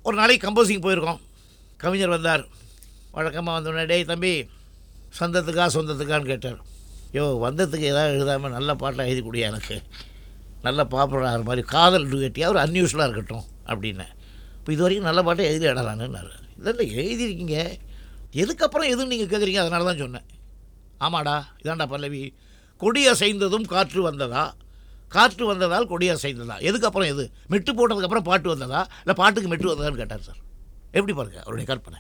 ஒரு நாளைக்கு கம்போசிங் போயிருக்கோம் கவிஞர் வந்தார் வழக்கமாக வந்தோடனே டேய் தம்பி சொந்தத்துக்கா சொந்தத்துக்கான்னு கேட்டார் யோ வந்ததுக்கு ஏதாவது எழுதாமல் நல்ல பாட்டெலாம் எழுதி கொடுயா எனக்கு நல்ல பாப்புலர் ஆகிற மாதிரி காதல் டுகட்டியாக ஒரு அன்யூஸ்வலாக இருக்கட்டும் அப்படின்னேன் இப்போ இது வரைக்கும் நல்ல பாட்டை எழுதி இடலான்னுன்னாரு இல்லை இல்லை எழுதிருக்கீங்க எதுக்கப்புறம் எதுவும் நீங்கள் கேட்குறீங்க அதனால தான் சொன்னேன் ஆமாடா இதாண்டா பல்லவி கொடி அசைந்ததும் காற்று வந்ததா காற்று வந்ததால் கொடி அசைந்ததா எதுக்கப்புறம் எது மெட்டு போட்டதுக்கப்புறம் பாட்டு வந்ததா இல்லை பாட்டுக்கு மெட்டு வந்ததான்னு கேட்டார் சார் எப்படி பாருங்க அவருடைய கற்பனை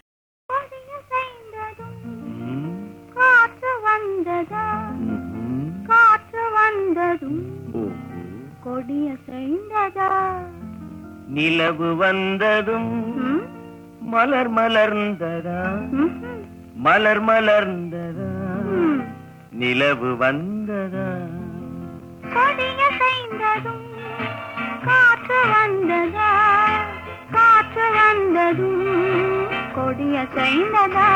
காற்று வந்ததா காற்று வந்ததும் கொடிய செய்ததா நிலவு வந்ததும் ம்? மலர் மலர்ந்ததா ம்ஹும். மலர் மலர்ந்ததா ம். நிலவு வந்ததா கொடிய செய்ததும் காற்று வந்ததா காற்று வந்ததும் கொடிய செய்ததா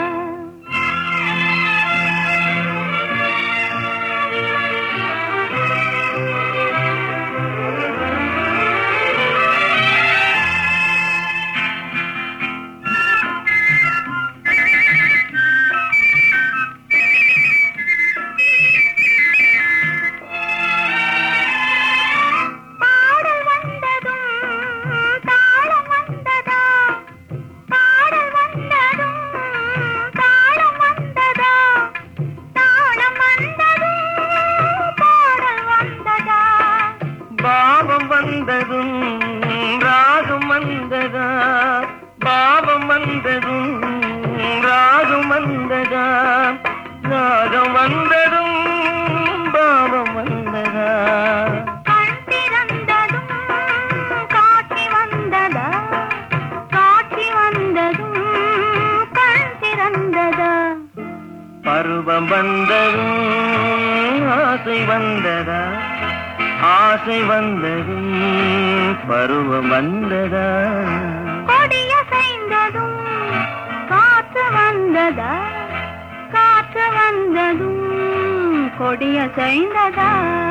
பாடல் வந்ததும் தாளம் வந்ததா பாடல் வந்ததும் தாளம் வந்ததா தாளம் வந்ததும் பாடல் வந்ததா பாவம் வந்ததும் ராகம் வந்ததா பாவம் வந்ததும் ராகம் வந்ததா ராகம் வந்ததும் பாவம் வந்ததா கண் திறந்ததும் காட்சி வந்ததா காட்சி வந்ததும் கண் திறந்ததா பருவம் வந்ததும் ஆசை வந்ததா ஆசை வந்ததும் பருவம் வந்ததா கொடிய செய்ததும் காற்று வந்ததா காற்று வந்ததும் கொடிய செய்ததா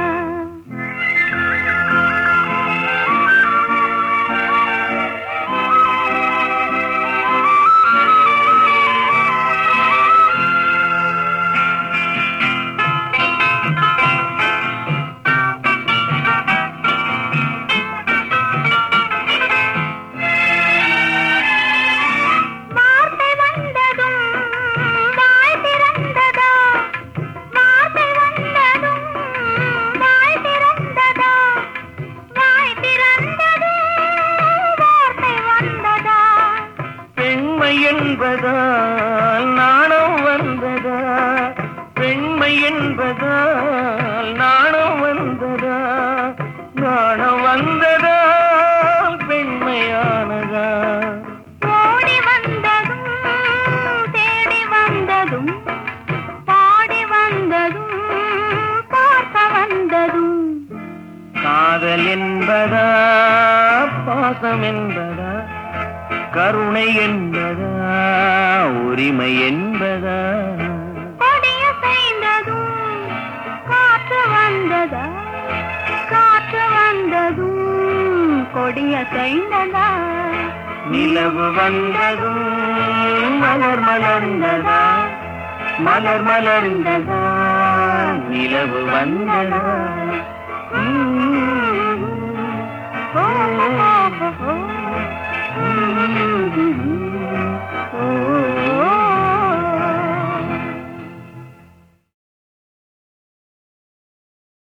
வார்த்தை வந்ததும் வாய் திறந்ததா வார்த்தை வந்ததும் வாய் திறந்ததா வாய் திறந்ததும் வார்த்தை வந்ததா பெண்மை என்பதால் நாணம் வந்ததா பெண்மை என்பதால் நாணம் வந்ததா நாணம் வந்ததால் பெண்மையானதா ஓடி வந்ததும் தேடி வந்ததும் பாடி வந்ததும் பார்க்க வந்ததும் காதல் என்பதா பாசம் என்பதா கருணை என்பதா உரிமை என்பதா கொடிய செய்ததும் காற்று வந்ததா காற்று வந்ததும் கொடிய செய்ததா நிலவு வந்ததும் மலர் மலர்ந்ததா மலர் மலர்ந்ததா நிலவு வந்ததா ஓ, ஓ, ஓ, ஓ.